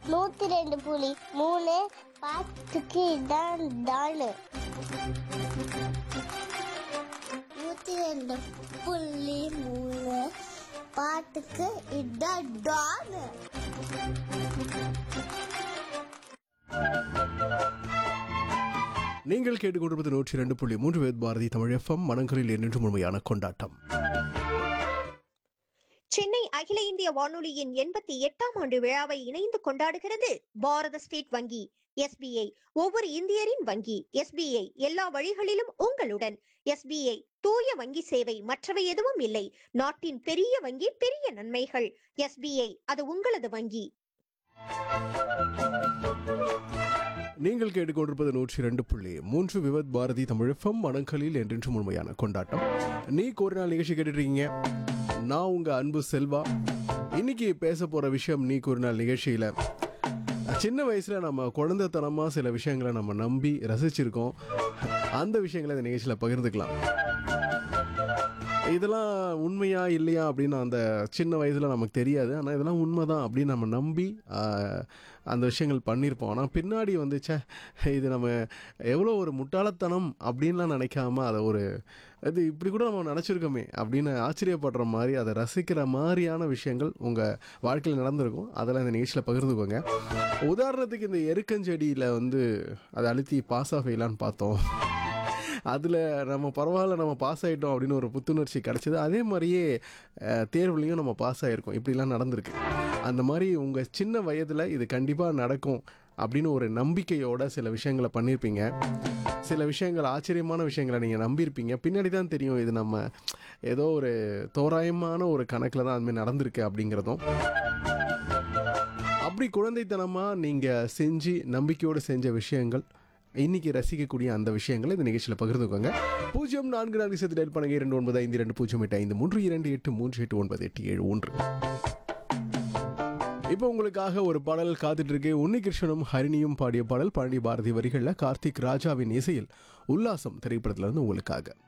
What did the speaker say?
நூத்தி ரெண்டு புலி மூணு பாட்டுக்கு இதான் தானு நூத்தி ரெண்டு புள்ளி மூணு பாட்டுக்கு இதான் டானு நீங்கள் கேட்டுக்கொண்டிருப்பது நூற்றி ரெண்டு புள்ளி மூன்று வேத் பாரதி தமிழ் எஃப்எம் மனங்களில் என்றும் முழுமையான கொண்டாட்டம் சென்னை அகில இந்திய வானொலியின் எண்பத்தி எட்டாம் ஆண்டு விழாவை இணைந்து கொண்டாடுகிறது பாரத ஸ்டேட் வங்கி எஸ்பிஐ ஒவ்வொரு இந்தியரின் வங்கி எஸ்பிஐ எல்லா வழிகளிலும் உங்களுடன் எஸ்பிஐ தூய வங்கி சேவை மற்றவை எதுவும் இல்லை நாட்டின் பெரிய வங்கி பெரிய நன்மைகள் எஸ்பிஐ அது உங்களது வங்கி நீங்கள் கேட்டுக்கொண்டிருப்பது நூற்றி ரெண்டு புள்ளி மூன்று விவத் பாரதி தமிழ் எஃப்எம் மனங்களில் என்றென்றும் முழுமையான கொண்டாட்டம் நீ ஒரு நாள் நிகழ்ச்சி கேட்டுட்டு இருக்கீங்க நான் உங்க அன்பு செல்வா இன்னைக்கு பேச போற விஷயம் நீ ஒரு நாள் நிகழ்ச்சியில சின்ன வயசுல நம்ம குழந்தைத்தனமா சில விஷயங்களை நம்ம நம்பி ரசிச்சிருக்கோம் அந்த விஷயங்களை இந்த நிகழ்ச்சியில பகிர்ந்துக்கலாம் இதெல்லாம் உண்மையா இல்லையா அப்படின்னு அந்த சின்ன வயசில் நமக்கு தெரியாது ஆனால் இதெல்லாம் உண்மைதான் அப்படின்னு நம்ம நம்பி ஆஹ், அந்த விஷயங்கள் பண்ணியிருப்போம் ஆனால் பின்னாடி வந்து ச்சே இது நம்ம எவ்வளோ ஒரு முட்டாளத்தனம் அப்படின்லாம் நினைக்காம அதை ஒரு இது இப்படி கூட நம்ம நினச்சிருக்கோமே அப்படின்னு ஆச்சரியப்படுற மாதிரி அதை ரசிக்கிற மாதிரியான விஷயங்கள் உங்கள் வாழ்க்கையில் நடந்திருக்கும் அதெல்லாம் இந்த நிகழ்ச்சியில் பகிர்ந்துக்கோங்க உதாரணத்துக்கு இந்த எருக்கஞ்செடியில் வந்து அதை அழுத்தி பாஸ் ஆஃப் ஃபெயிலான்னு பார்த்தோம் அதில் நம்ம பரவாயில்ல நம்ம பாஸ் ஆகிட்டோம் அப்படின்னு ஒரு புத்துணர்ச்சி கிடச்சிது அதே மாதிரியே அஹ், தேர்வுலையும் நம்ம பாஸ் ஆகிருக்கோம் இப்படிலாம் நடந்திருக்கு அந்த மாதிரி உங்கள் சின்ன வயதில் இது கண்டிப்பாக நடக்கும் அப்படின்னு ஒரு நம்பிக்கையோட சில விஷயங்களை பண்ணியிருப்பீங்க சில விஷயங்கள் ஆச்சரியமான விஷயங்களை நீங்கள் நம்பியிருப்பீங்க பின்னாடி தான் தெரியும் இது நம்ம ஏதோ ஒரு தோராயமான ஒரு கணக்கில் தான் அதுமாதிரி நடந்திருக்கு அப்படிங்கிறதும் அப்படி குழந்தைத்தனமாக நீங்கள் செஞ்சு நம்பிக்கையோடு செஞ்ச விஷயங்கள் இன்னைக்கு ரசிக்கக்கூடிய அந்த விஷயங்களை இந்த நிகழ்ச்சியில் பகிர்ந்துக்கோங்க பூஜ்ஜியம் நான்கு நான்கு சேர்த்து டெல் பண்ணுங்க இரண்டு ஒன்பது ஐந்து இரண்டு பூஜ்ஜியம் எட்டு ஐந்து மூன்று இரண்டு எட்டு மூன்று எட்டு ஒன்பது எட்டு ஏழு ஒன்று இப்போ உங்களுக்காக ஒரு பாடல் காத்துட்டு இருக்கு உன்னிகிருஷ்ணனும் ஹரிணியும் பாடிய பாடல் பழனி பாரதி வரிகளில் கார்த்திக் ராஜாவின் இசையில் உல்லாசம் திரைப்படத்திலிருந்து உங்களுக்காக